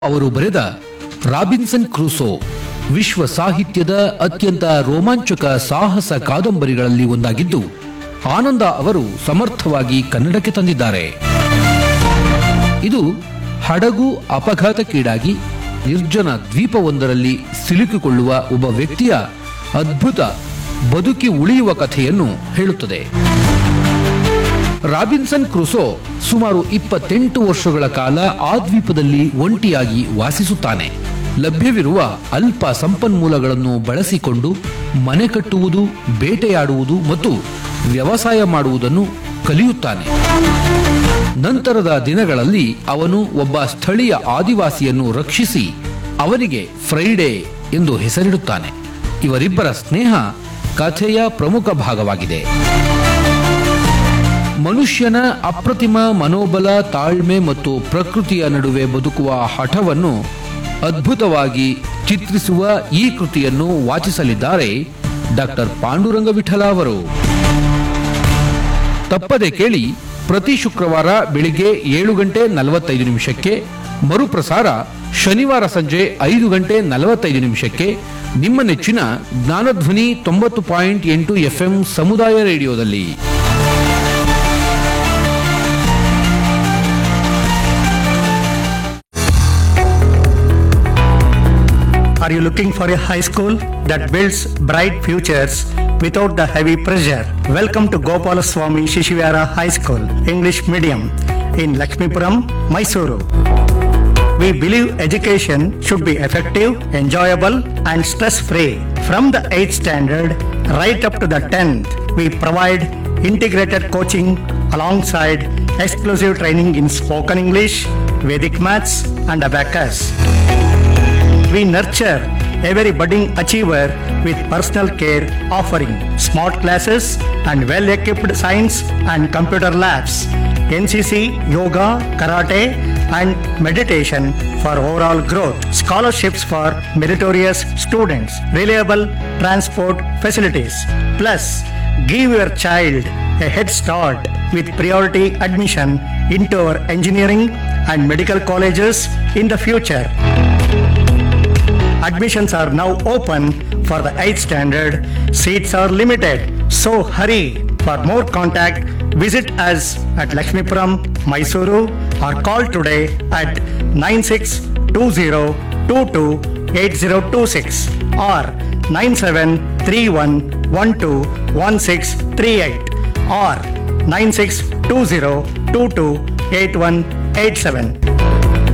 ಅವರು ಬರೆದ Robinson Crusoe ವಿಶ್ವ ಸಾಹಿತ್ಯದ ಅತ್ಯಂತ ರೋಮಾಂಚಕ ಸಾಹಸ ಕಾದಂಬರಿಗಳಲ್ಲಿ ಒಂದಾಗಿದ್ದು ಆನಂದ ಅವರು ಸಮರ್ಥವಾಗಿ ಕನ್ನಡಕ್ಕೆ ತಂದಿದ್ದಾರೆ ಇದು ಹಡಗು ಅಪಘಾತಕ್ಕೀಡಾಗಿ ನಿರ್ಜನ ದ್ವೀಪವೊಂದರಲ್ಲಿ ಸಿಲುಕಿಕೊಳ್ಳುವ ಒಬ್ಬ ವ್ಯಕ್ತಿಯ ಅದ್ಭುತ ಬದುಕಿ ಉಳಿಯುವ ಕಥೆಯನ್ನು ಹೇಳುತ್ತದೆ ರಾಬಿನ್ಸನ್ ಕ್ರುಸೋ ಸುಮಾರು ಇಪ್ಪತ್ತೆಂಟು ವರ್ಷಗಳ ಕಾಲ ಆ ದ್ವೀಪದಲ್ಲಿ ಒಂಟಿಯಾಗಿ ವಾಸಿಸುತ್ತಾನೆ ಲಭ್ಯವಿರುವ ಅಲ್ಪ ಸಂಪನ್ಮೂಲಗಳನ್ನು ಬಳಸಿಕೊಂಡು ಮನೆ ಕಟ್ಟುವುದು ಬೇಟೆಯಾಡುವುದು ಮತ್ತು ವ್ಯವಸಾಯ ಮಾಡುವುದನ್ನು ಕಲಿಯುತ್ತಾನೆ ನಂತರದ ದಿನಗಳಲ್ಲಿ ಅವನು ಒಬ್ಬ ಸ್ಥಳೀಯ ಆದಿವಾಸಿಯನ್ನು ರಕ್ಷಿಸಿ ಅವನಿಗೆ ಫ್ರೈಡೆ ಎಂದು ಹೆಸರಿಡುತ್ತಾನೆ ಇವರಿಬ್ಬರ ಸ್ನೇಹ ಕಥೆಯ ಪ್ರಮುಖ ಭಾಗವಾಗಿದೆ ಮನುಷ್ಯನ ಅಪ್ರತಿಮ ಮನೋಬಲ ತಾಳ್ಮೆ ಮತ್ತು ಪ್ರಕೃತಿಯ ನಡುವೆ ಬದುಕುವ ಹಠವನ್ನು ಅದ್ಭುತವಾಗಿ ಚಿತ್ರಿಸುವ ಈ ಕೃತಿಯನ್ನು ವಾಚಿಸಲಿದ್ದಾರೆ ಡಾಕ್ಟರ್ ಪಾಂಡುರಂಗ ವಿಠಲ ಅವರು ತಪ್ಪದೆ ಕೇಳಿ ಪ್ರತಿ ಶುಕ್ರವಾರ ಬೆಳಿಗ್ಗೆ ಏಳು ಗಂಟೆ ನಲವತ್ತೈದು ನಿಮಿಷಕ್ಕೆ ಮರುಪ್ರಸಾರ ಶನಿವಾರ ಸಂಜೆ ಐದು ಗಂಟೆ ನಲವತ್ತೈದು ನಿಮಿಷಕ್ಕೆ ನಿಮ್ಮ ನೆಚ್ಚಿನ ಜ್ಞಾನಧ್ವನಿ ತೊಂಬತ್ತು ಪಾಯಿಂಟ್ ಎಂಟು ಎಫ್ಎಂ ಸಮುದಾಯ ರೇಡಿಯೋದಲ್ಲಿ Are you looking for a high school that builds bright futures without the heavy pressure? Welcome to Gopalaswamy Shishivara High School, English Medium in Lakshmipuram, Mysuru. We believe education should be effective, enjoyable, and stress free. From the 8th standard right up to the 10th, we provide integrated coaching alongside exclusive training in spoken English, Vedic maths, and abacus. We nurture every budding achiever with personal care offering smart classes and well equipped science and computer labs, NCC, yoga, karate, and meditation for overall growth, scholarships for meritorious students, reliable transport facilities. Plus, give your child a head start with priority admission into our engineering and medical colleges in the future. Admissions are now open for the 8th standard. Seats are limited. So hurry. For more contact, visit us at Lakshmipuram, Mysuru or call today at 9620228026 or 9731121638 or 9620228187.